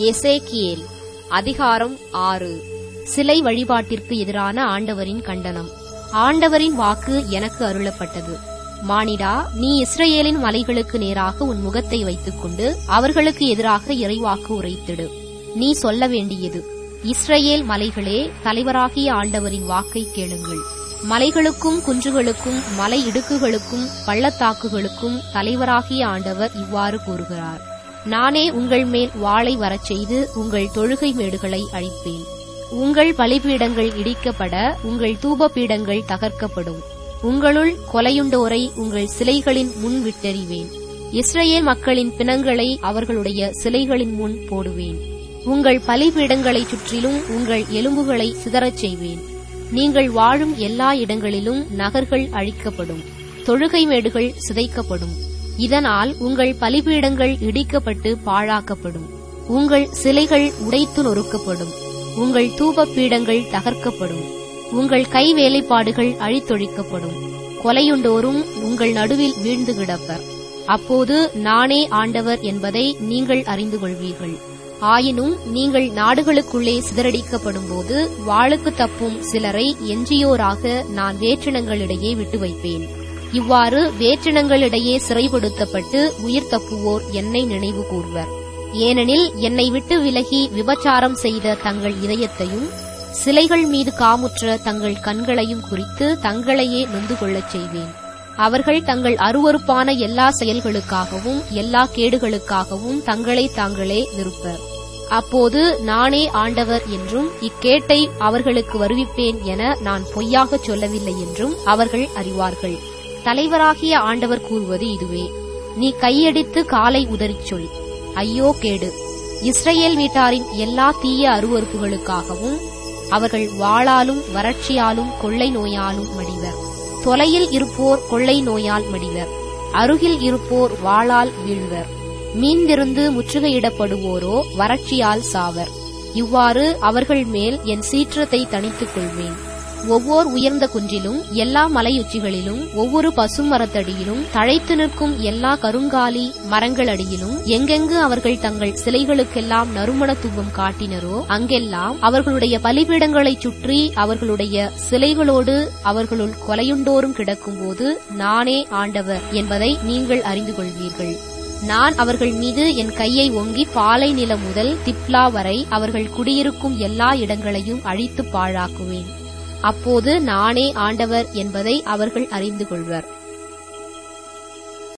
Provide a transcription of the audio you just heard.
எசேக்கியேல் அதிகாரம் ஆறு சிலை வழிபாட்டிற்கு எதிரான ஆண்டவரின் கண்டனம் ஆண்டவரின் வாக்கு எனக்கு அருளப்பட்டது மானிடா நீ இஸ்ரேலின் மலைகளுக்கு நேராக உன் முகத்தை வைத்துக்கொண்டு அவர்களுக்கு எதிராக இறைவாக்கு உரைத்திடு நீ சொல்ல வேண்டியது இஸ்ரேல் மலைகளே தலைவராகிய ஆண்டவரின் வாக்கை கேளுங்கள் மலைகளுக்கும் குன்றுகளுக்கும் மலை இடுக்குகளுக்கும் பள்ளத்தாக்குகளுக்கும் தலைவராகிய ஆண்டவர் இவ்வாறு கூறுகிறார் நானே உங்கள் மேல் வாளை வரச் செய்து உங்கள் தொழுகை மேடுகளை அழிப்பேன் உங்கள் பலிபீடங்கள் இடிக்கப்பட உங்கள் தூப பீடங்கள் தகர்க்கப்படும் உங்களுள் கொலையுண்டோரை உங்கள் சிலைகளின் முன் விட்டெறிவேன் இஸ்ரேல் மக்களின் பிணங்களை அவர்களுடைய சிலைகளின் முன் போடுவேன் உங்கள் பலிபீடங்களைச் சுற்றிலும் உங்கள் எலும்புகளை சிதறச் செய்வேன் நீங்கள் வாழும் எல்லா இடங்களிலும் நகர்கள் அழிக்கப்படும் தொழுகை மேடுகள் சிதைக்கப்படும் இதனால் உங்கள் பலிபீடங்கள் இடிக்கப்பட்டு பாழாக்கப்படும் உங்கள் சிலைகள் உடைத்து நொறுக்கப்படும் உங்கள் தூப பீடங்கள் தகர்க்கப்படும் உங்கள் கை வேலைப்பாடுகள் அழித்தொழிக்கப்படும் கொலையுண்டோரும் உங்கள் நடுவில் வீழ்ந்து கிடப்பர் அப்போது நானே ஆண்டவர் என்பதை நீங்கள் அறிந்து கொள்வீர்கள் ஆயினும் நீங்கள் நாடுகளுக்குள்ளே சிதறடிக்கப்படும் போது வாளுக்கு தப்பும் சிலரை எஞ்சியோராக நான் வேற்றினங்களிடையே விட்டு வைப்பேன் இவ்வாறு வேற்றினங்களிடையே சிறைப்படுத்தப்பட்டு உயிர் தப்புவோர் என்னை நினைவு கூர்வர் ஏனெனில் என்னை விட்டு விலகி விபச்சாரம் செய்த தங்கள் இதயத்தையும் சிலைகள் மீது காமுற்ற தங்கள் கண்களையும் குறித்து தங்களையே நொந்து கொள்ளச் செய்வேன் அவர்கள் தங்கள் அருவறுப்பான எல்லா செயல்களுக்காகவும் எல்லா கேடுகளுக்காகவும் தங்களை தாங்களே நிறுப்பர் அப்போது நானே ஆண்டவர் என்றும் இக்கேட்டை அவர்களுக்கு வருவிப்பேன் என நான் பொய்யாகச் சொல்லவில்லை என்றும் அவர்கள் அறிவார்கள் தலைவராகிய ஆண்டவர் கூறுவது இதுவே நீ கையடித்து காலை உதறிச் சொல் ஐயோ கேடு இஸ்ரேல் வீட்டாரின் எல்லா தீய அருவறுப்புகளுக்காகவும் அவர்கள் வாளாலும் வறட்சியாலும் கொள்ளை நோயாலும் மடிவர் தொலையில் இருப்போர் கொள்ளை நோயால் மடிவர் அருகில் இருப்போர் வாளால் வீழ்வர் மீந்திருந்து முற்றுகையிடப்படுவோரோ வறட்சியால் சாவர் இவ்வாறு அவர்கள் மேல் என் சீற்றத்தை தணித்துக் கொள்வேன் ஒவ்வொரு உயர்ந்த குன்றிலும் எல்லா மலையுச்சிகளிலும் ஒவ்வொரு பசுமரத்தடியிலும் தழைத்து நிற்கும் எல்லா கருங்காலி மரங்களடியிலும் எங்கெங்கு அவர்கள் தங்கள் சிலைகளுக்கெல்லாம் நறுமண தூபம் காட்டினரோ அங்கெல்லாம் அவர்களுடைய பலிபீடங்களைச் சுற்றி அவர்களுடைய சிலைகளோடு அவர்களுள் கொலையுண்டோரும் கிடக்கும்போது நானே ஆண்டவர் என்பதை நீங்கள் அறிந்து கொள்வீர்கள் நான் அவர்கள் மீது என் கையை ஓங்கி பாலை நிலம் முதல் திப்லா வரை அவர்கள் குடியிருக்கும் எல்லா இடங்களையும் அழித்து பாழாக்குவேன் அப்போது நானே ஆண்டவர் என்பதை அவர்கள் அறிந்து கொள்வர்